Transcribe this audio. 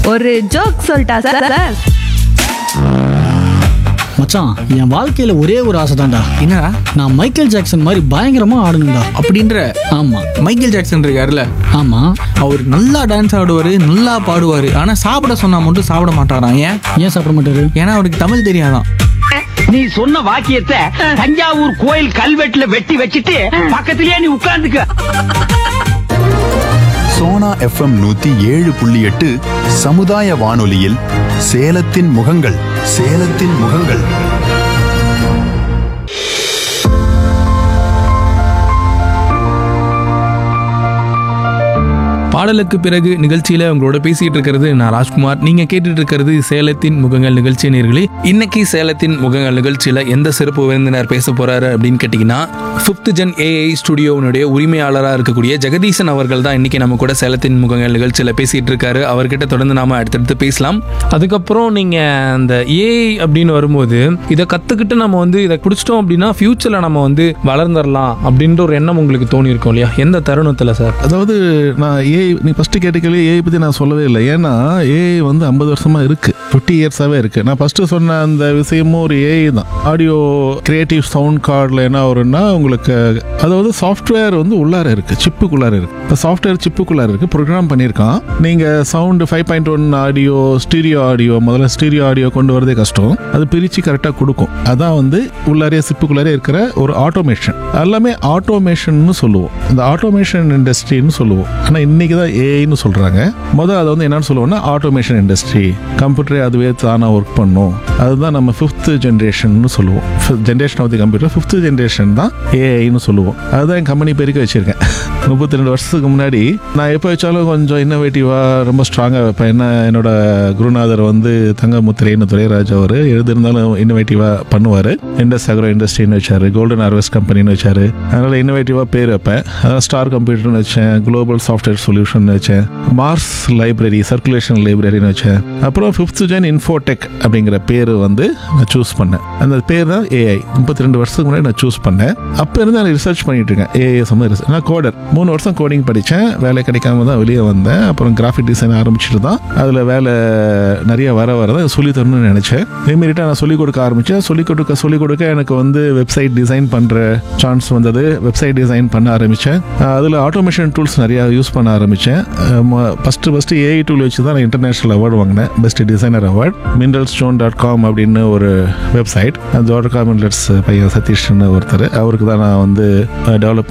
ஒரு ஜோக் சொல்லிட்டா sir sir மச்சான் என் வாழ்க்கையில ஒரே ஒரு ஆசை தான்டா என்னடா நான் மைக்கேல் ஜாக்சன் மாதிரி பயங்கரமா ஆடணும்டா அப்படின்ற ஆமா மைக்கேல் ஜாக்சன் இருக்காருல்ல ஆமா அவர் நல்லா டான்ஸ் ஆடுவார் நல்லா பாடுவார் ஆனால் சாப்பிட சொன்னா மட்டும் சாப்பிட மாட்டாராம் ஏன் ஏன் சாப்பிட மாட்டாரு ஏன்னா அவருக்கு தமிழ் தெரியாதான் நீ சொன்ன வாக்கியத்தை தஞ்சாவூர் கோயில் கல்வெட்டுல வெட்டி வச்சிட்டு பக்கத்திலேயே நீ உட்கார்ந்துக்க சோனா எஃப்எம் நூத்தி ஏழு புள்ளி எட்டு சமுதாய வானொலியில் சேலத்தின் முகங்கள் சேலத்தின் முகங்கள் பாடலுக்கு பிறகு நிகழ்ச்சியில உங்களோட பேசிட்டு இருக்கிறது நான் ராஜ்குமார் நீங்க கேட்டுட்டு இருக்கிறது சேலத்தின் முகங்கள் நிகழ்ச்சி நேர்களே இன்னைக்கு சேலத்தின் முகங்கள் நிகழ்ச்சியில எந்த சிறப்பு விருந்தினர் பேச போறாரு அப்படின்னு கேட்டீங்கன்னா ஃபிஃப்த் ஜென் ஏஐ ஸ்டுடியோனுடைய உரிமையாளராக இருக்கக்கூடிய ஜெகதீசன் அவர்கள் தான் இன்னைக்கு நம்ம கூட சேலத்தின் முகங்கள் நிகழ்ச்சியில பேசிட்டு இருக்காரு அவர்கிட்ட தொடர்ந்து நாம அடுத்தடுத்து பேசலாம் அதுக்கப்புறம் நீங்க அந்த ஏஐ அப்படின்னு வரும்போது இதை கத்துக்கிட்டு நம்ம வந்து இதை பிடிச்சிட்டோம் அப்படின்னா ஃபியூச்சர்ல நம்ம வந்து வளர்ந்துடலாம் அப்படின்ற ஒரு எண்ணம் உங்களுக்கு தோணி இருக்கும் இல்லையா எந்த தருணத்துல சார் அதாவது நான் ஏஐ நீ ஃபஸ்ட்டு கேட்ட கேள்வி ஏஐ பற்றி நான் சொல்லவே இல்லை ஏன்னா ஏஐ வந்து ஐம்பது வருஷமாக இருக்குது ஃபிஃப்டி இயர்ஸாகவே இருக்குது நான் ஃபஸ்ட்டு சொன்ன அந்த விஷயமும் ஒரு ஏஐ தான் ஆடியோ கிரியேட்டிவ் சவுண்ட் கார்டில் என்ன வரும்னா உங்களுக்கு அதாவது சாஃப்ட்வேர் வந்து உள்ளார இருக்குது சிப்புக்குள்ளார இருக்குது இப்போ சாஃப்ட்வேர் சிப்புக்குள்ளார இருக்குது ப்ரோக்ராம் பண்ணியிருக்கான் நீங்கள் sound five point one audio stereo audio முதல்ல ஸ்டீரியோ ஆடியோ கொண்டு வரதே கஷ்டம் அது பிரித்து கரெக்டாக கொடுக்கும் அதான் வந்து உள்ளாரே சிப்புக்குள்ளாரே இருக்கிற ஒரு ஆட்டோமேஷன் எல்லாமே ஆட்டோமேஷன்னு சொல்லுவோம் இந்த ஆட்டோமேஷன் இண்டஸ்ட்ரின்னு சொல்லுவோம் ஆனால் இன்னைக்கு தான் ஏஐன்னு சொல்கிறாங்க முதல் அதை வந்து என்னன்னு சொல்லுவோம்னா ஆட்டோமேஷன் இண்டஸ்ட்ரி கம்ப்யூட்டரே அதுவே தானாக ஒர்க் பண்ணும் அதுதான் நம்ம ஃபிஃப்த் ஜென்ரேஷன்னு சொல்லுவோம் generation of the computer fifth generation தான் ஏஐன்னு சொல்லுவோம் அதுதான் என் கம்பெனி பெருக்க வச்சிருக்கேன் முப்பத்தி ரெண்டு வருஷத்துக்கு முன்னாடி நான் எப்போ வச்சாலும் கொஞ்சம் இன்னோவேட்டிவாக ரொம்ப ஸ்ட்ராங்காக வைப்பேன் என்ன என்னோட குருநாதர் வந்து தங்கமுத்திரைன்னு துரைராஜ் அவர் எழுதிருந்தாலும் இன்னோவேட்டிவாக பண்ணுவார் இண்டஸ் அக்ரோ இண்டஸ்ட்ரின்னு வச்சாரு கோல்டன் ஹார்வெஸ்ட் கம்பெனின்னு வச்சாரு அதனால் இன்னோவேட்டிவாக பேர் வைப்பேன் அதான் ஸ்டார் கம்ப்யூட்டர்னு வச்சேன் குளோபல் சாஃப்ட்வேர் சொல்யூஷன் வச்சேன் மார்ஸ் லைப்ரரி சர்க்குலேஷன் லைப்ரரின்னு வச்சேன் அப்புறம் ஃபிஃப்த் ஜென் இன்ஃபோடெக் அப்படிங்கிற பேர் வந்து நான் சூஸ் பண்ணேன் அந்த பேர் தான் ஏஐ முப்பத்தி ரெண்டு வருஷத்துக்கு முன்னாடி நான் சூஸ் பண்ணேன் அப்போ இருந்து நான் ரிசர்ச் பண்ணிட்டு இருக்கேன் ஏஐ சம்மந்த ரிசர்ச் நான் கோடர் மூணு வருஷம் கோடிங் படித்தேன் வேலை கிடைக்காம தான் வெளியே வந்தேன் அப்புறம் கிராஃபிக் டிசைன் ஆரம்பிச்சுட்டு தான் அதில் வேலை நிறைய வர வர தான் சொல்லித் தரணும்னு நினச்சேன் இமீடியட்டாக நான் சொல்லிக் கொடுக்க ஆரம்பித்தேன் சொல்லிக் கொடுக்க சொல்லிக் கொடுக்க எனக்கு வந்து வெப்சைட் டிசைன் பண்ணுற சான்ஸ் வந்தது வெப்சைட் டிசைன் பண்ண ஆரம்பித்தேன் அதில் ஆட்டோமேஷன் டூல்ஸ் நிறையா யூஸ் பண்ண ஆரம்பித்தேன் ஃபஸ்ட்டு ஃபஸ்ட்டு ஏஐ டூல் வச்சு தான் நான் இன்டர்நேஷனல் அவார்டு வாங்கினேன் best designer award mineral stone dot com அப்படின்னு ஒரு வெப்சைட் டாட் காம் மினரல்ஸ் பையன் சதீஷ்னு ஒருத்தர் அவருக்கு தான் நான் வந்து டெவலப்